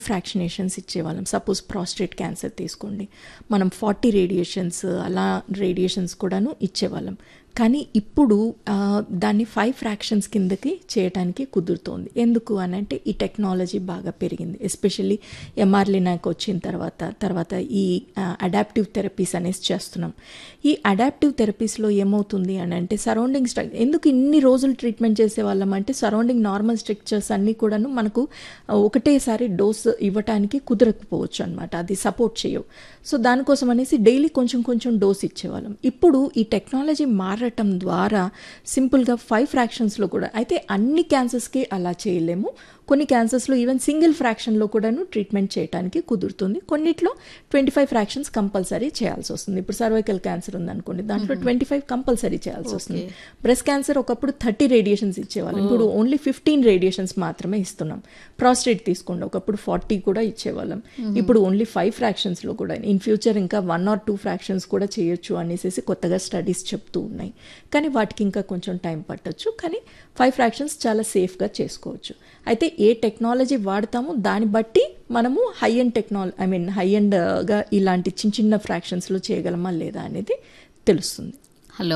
ఫ్రాక్షనేషన్స్ ఇచ్చేవాళ్ళం suppose prostate cancer తీసుకోండి మనం ఫార్టీ రేడియేషన్స్ అలా రేడియేషన్స్ కూడాను ఇచ్చేవాళ్ళం కానీ ఇప్పుడు ఆ, దాన్ని ఫైవ్ ఫ్రాక్షన్స్ కిందకి చేయటానికి కుదురుతోంది ఎందుకు అని అంటే ఈ టెక్నాలజీ బాగా పెరిగింది ఎస్పెషల్లీ ఎంఆర్లినాక్ వచ్చిన తర్వాత తర్వాత ఈ అడాప్టివ్ థెరపీస్ అనేసి చేస్తున్నాం ఈ అడాప్టివ్ థెరపీస్లో ఏమవుతుంది అని అంటే సరౌండింగ్ స్ట్రక్ ఎందుకు ఇన్ని రోజులు ట్రీట్మెంట్ చేసే వాళ్ళం అంటే సరౌండింగ్ నార్మల్ స్ట్రక్చర్స్ అన్నీ కూడాను మనకు ఆ, ఒకటేసారి డోస్ ఇవ్వటానికి కుదరకపోవచ్చు అనమాట అది సపోర్ట్ చేయవు సో దానికోసం అనేసి డైలీ కొంచెం కొంచెం డోస్ ఇచ్చేవాళ్ళం ఇప్పుడు ఈ టెక్నాలజీ మారటం ద్వారా సింపుల్గా ఫైవ్ ఫ్రాక్షన్స్లో కూడా అయితే అన్ని క్యాన్సర్స్కి అలా చేయలేము కొన్ని క్యాన్సర్స్లో ఈవెన్ సింగిల్ ఫ్రాక్షన్లో కూడాను ట్రీట్మెంట్ చేయడానికి కుదురుతుంది కొన్నిట్లో ట్వంటీ ఫైవ్ ఫ్రాక్షన్స్ కంపల్సరీ చేయాల్సి వస్తుంది ఇప్పుడు సర్వైకల్ క్యాన్సర్ ఉందనుకోండి దాంట్లో ట్వంటీ ఫైవ్ కంపల్సరీ చేయాల్సి వస్తుంది బ్రెస్ట్ క్యాన్సర్ ఒకప్పుడు థర్టీ రేడియేషన్స్ ఇచ్చేవాళ్ళం ఇప్పుడు ఓన్లీ ఫిఫ్టీన్ రేడియేషన్స్ మాత్రమే ఇస్తున్నాం ప్రాస్టేట్ తీసుకోండి ఒకప్పుడు ఫార్టీ కూడా ఇచ్చేవాళ్ళం ఇప్పుడు ఓన్లీ ఫైవ్ ఫ్రాక్షన్స్లో కూడా ఇన్ ఫ్యూచర్ ఇంకా వన్ ఆర్ టూ ఫ్రాక్షన్స్ కూడా చేయొచ్చు అనేసి కొత్తగా స్టడీస్ చెప్తూ ఉన్నాయి కానీ వాటికి ఇంకా కొంచెం టైం పట్టొచ్చు కానీ ఫైవ్ ఫ్రాక్షన్స్ చాలా సేఫ్గా చేసుకోవచ్చు అయితే ఏ టెక్నాలజీ వాడతామో దాన్ని బట్టి మనము high end technology I mean high అండ్గా ఇలాంటి చిన్న చిన్న ఫ్రాక్షన్స్లో చేయగలమా లేదా అనేది తెలుస్తుంది హలో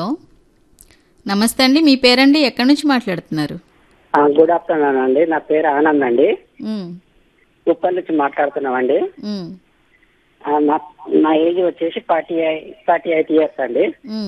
నమస్తే అండి మీ పేరండి ఎక్కడి నుంచి మాట్లాడుతున్నారు ఆ, గుడ్ ఆఫ్టర్నూన్ అండి నా పేరు ఆనంద్ అండి ఉమ్, ఉప్పల్ నుంచి మాట్లాడుతున్నామండి ఉమ్, ఆ, నా నా ఏజ్ వచ్చేసి ఫార్టీ ఫార్టీ ఎయిట్ ఇయర్స్ అండి ఉమ్.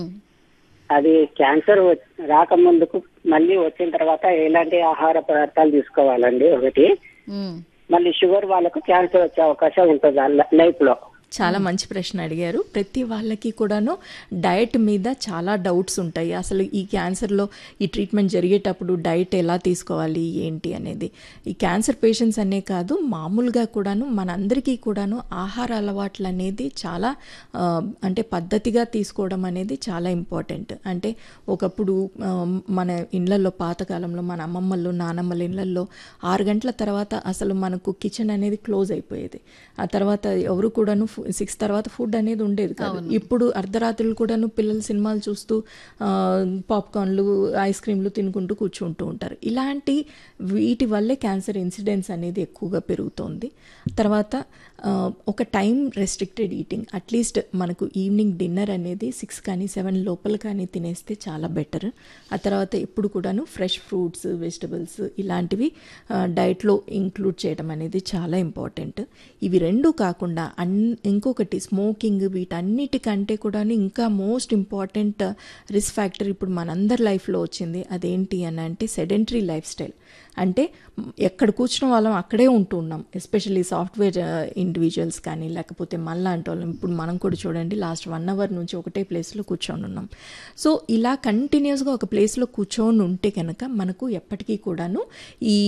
అది క్యాన్సర్ వ- రాకముందుకు మళ్ళీ వచ్చిన తర్వాత ఎలాంటి ఆహార పదార్థాలు తీసుకోవాలండి ఒకటి ఉమ్. మళ్ళీ షుగర్ వాళ్ళకు క్యాన్సర్ వచ్చే అవకాశం ఉంటుంది లైఫ్ లో చాలా మంచి ప్రశ్న అడిగారు ప్రతి వాళ్ళకి కూడాను డయట్ మీద చాలా డౌట్స్ ఉంటాయి అసలు ఈ క్యాన్సర్లో ఈ ట్రీట్మెంట్ జరిగేటప్పుడు డయట్ ఎలా తీసుకోవాలి ఏంటి అనేది ఈ క్యాన్సర్ పేషెంట్స్ అనే కాదు మామూలుగా కూడాను మనందరికీ కూడాను ఆహార అలవాట్లు అనేది చాలా ఆ, అంటే పద్ధతిగా తీసుకోవడం అనేది చాలా ఇంపార్టెంట్ అంటే ఒకప్పుడు ఆ, మన ఇళ్లలో పాతకాలంలో మన అమ్మమ్మలు నానమ్మల ఇళ్లలో ఆరు గంటల తర్వాత అసలు మనకు కిచెన్ అనేది క్లోజ్ అయిపోయేది ఆ తర్వాత ఎవరు కూడాను సిక్స్ తర్వాత ఫుడ్ అనేది ఉండేది కాదు ఇప్పుడు అర్ధరాత్రులు కూడాను పిల్లలు సినిమాలు చూస్తూ ఆ, పాప్కార్న్లు ఐస్ క్రీమ్లు తినుకుంటూ కూర్చుంటూ ఉంటారు ఇలాంటి వీటి వల్లే క్యాన్సర్ ఇన్సిడెన్స్ అనేది ఎక్కువగా పెరుగుతోంది తర్వాత ఆ, ఒక టైం రెస్ట్రిక్టెడ్ ఈటింగ్ అట్లీస్ట్ మనకు ఈవినింగ్ డిన్నర్ అనేది సిక్స్ కానీ సెవెన్ లోపల కానీ తినేస్తే చాలా బెటర్ ఆ తర్వాత ఎప్పుడు కూడాను ఫ్రెష్ ఫ్రూట్స్ వెజిటబుల్స్ ఇలాంటివి ఆ, డైట్లో ఇంక్లూడ్ చేయడం అనేది చాలా ఇంపార్టెంట్ ఇవి రెండు కాకుండా అన్ ఇంకొకటి స్మోకింగ్ వీటన్నిటికంటే కూడా ఇంకా మోస్ట్ ఇంపార్టెంట్ రిస్క్ ఫ్యాక్టర్ ఇప్పుడు మనందరి లైఫ్లో వచ్చింది అదేంటి అని అంటే సెడెంటరీ లైఫ్ స్టైల్ అంటే ఎక్కడ కూర్చున్న వాళ్ళం అక్కడే ఉంటూ ఉన్నాం ఎస్పెషల్లీ సాఫ్ట్వేర్ ఇండివిజువల్స్ కానీ లేకపోతే మళ్ళాంటి వాళ్ళం ఇప్పుడు మనం కూడా చూడండి లాస్ట్ వన్ అవర్ నుంచి ఒకటే ప్లేస్లో కూర్చొని ఉన్నాం సో ఇలా కంటిన్యూస్గా ఒక ప్లేస్లో కూర్చొని ఉంటే కనుక మనకు ఎప్పటికీ కూడాను ఈ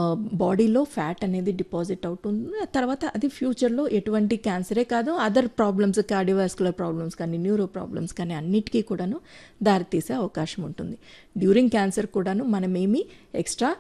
బాడీలో ఫ్యాట్ అనేది డిపాజిట్ అవుతుంది ఆ తర్వాత అది ఫ్యూచర్లో ఎటువంటి క్యాన్సరే కాదు అదర్ ప్రాబ్లమ్స్ కార్డియోవాస్కులర్ ప్రాబ్లమ్స్ కానీ న్యూరో ప్రాబ్లమ్స్ కానీ అన్నిటికీ కూడాను దారితీసే అవకాశం ఉంటుంది డ్యూరింగ్ క్యాన్సర్ కూడాను మనమేమి ఎక్స్ట్రా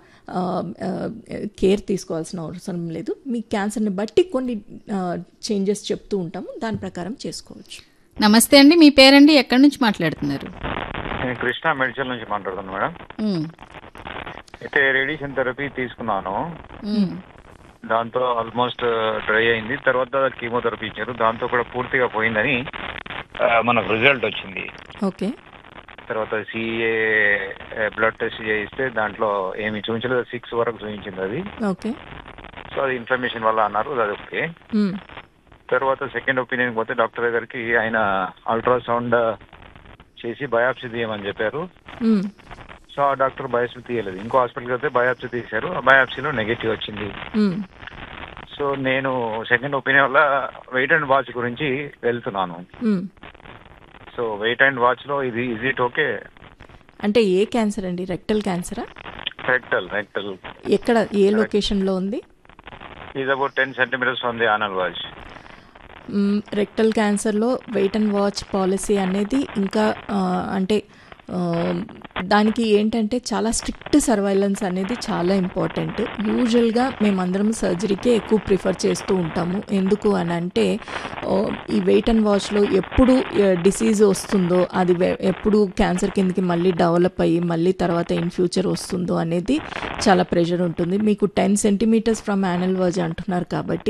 కేర్ తీసుకోవాల్సిన అవసరం లేదు మీ క్యాన్సర్ని బట్టి కొన్ని చేంజెస్ చెప్తూ ఉంటాము దాని ప్రకారం చేసుకోవచ్చు నమస్తే అండి మీ పేరండి ఎక్కడి నుంచి మాట్లాడుతున్నారు నేను కృష్ణ మెడికల్ నుంచి మాట్లాడుతున్నాను మేడం ఉమ్, అయితే రేడియేషన్ థెరపీ తీసుకున్నాను ఉమ్, దాంతో ఆల్మోస్ట్ డ్రై అయింది తర్వాత కీమోథెరపీ ఇచ్చారు దాంతో కూడా పూర్తిగా పోయిందని ఆ, మనకు రిజల్ట్ వచ్చింది ఓకే తర్వాత సిఏ బ్లడ్ టెస్ట్ చేయిస్తే దాంట్లో ఏమి చూపించలేదు సిక్స్ వరకు చూపించింది అది ఓకే సో అది ఇన్ఫర్మేషన్ వల్ల అన్నారు అది ఓకే మ్, తర్వాత సెకండ్ ఒపీనియన్ పోతే డాక్టర్ దగ్గరికి ఆయన అల్ట్రాసౌండ్ చేసి బయాప్సీ తీయమని చెప్పారు మ్, సో ఆ డాక్టర్ బయాప్సీ తీయలేదు ఇంకో హాస్పిటల్కి అయితే బయాప్సీ తీశారు ఆ బయాప్సీలో నెగటివ్ వచ్చింది మ్. సో నేను సెకండ్ ఒపీనియన్ వల్ల వెయిట్ అండ్ వాచ్ గురించి వెళ్తున్నాను మ్. సో వెయిట్ అండ్ వాచ్ లో ఇది ఇజ్ ఇట్ ఓకే అంటే ఏ క్యాన్సర్ అండి రెక్టల్ క్యాన్సరా రెక్టల్ రెక్టల్ ఎక్కడ ఏ లొకేషన్లో ఉంది ఈజ్ అబౌట్ టెన్ సెంటీమీటర్స్ ఉంది ఆనల్ వాచ్ మ్, రెక్టల్ క్యాన్సర్లో వెయిట్ అండ్ వాచ్ పాలసీ అనేది ఇంకా ఆ, అంటే దానికి ఏంటంటే చాలా స్ట్రిక్ట్ సర్వైలెన్స్ అనేది చాలా ఇంపార్టెంట్ యూజువల్గా మేమందరం సర్జరీకే ఎక్కువ ప్రిఫర్ చేస్తూ ఉంటాము ఎందుకు అని అంటే ఓ, ఈ వెయిట్ అండ్ వాచ్లో ఎప్పుడు డిసీజ్ వస్తుందో అది వె- ఎప్పుడు క్యాన్సర్ కిందకి మళ్ళీ డెవలప్ అయ్యి మళ్ళీ తర్వాత ఇన్ ఫ్యూచర్ వస్తుందో అనేది చాలా ప్రెషర్ ఉంటుంది మీకు ten centimetres from anal verge అంటున్నారు కాబట్టి